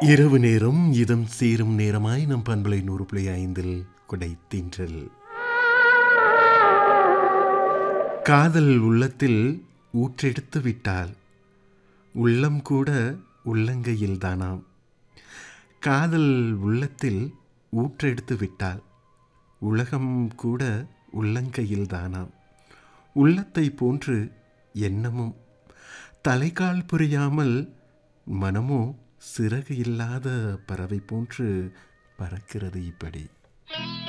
இரவு நேரம் இதம் சேரும் நேரமாய் நம் பண்பலை நூறு புள்ளி ஐந்தில் கொடை தின்றல் காதல் உள்ளத்தில் ஊற்றெடுத்து விட்டால் உள்ளம் கூட உள்ளங்கையில் தானாம் காதல் உள்ளத்தில் ஊற்றெடுத்து விட்டால் உலகம் கூட உள்ளங்கையில் தானாம் உள்ளத்தை போன்று எண்ணமும் தலைகால் புரியாமல் மனமோ சிறகு இல்லாத பறவை போன்று பறக்கிறது இப்படி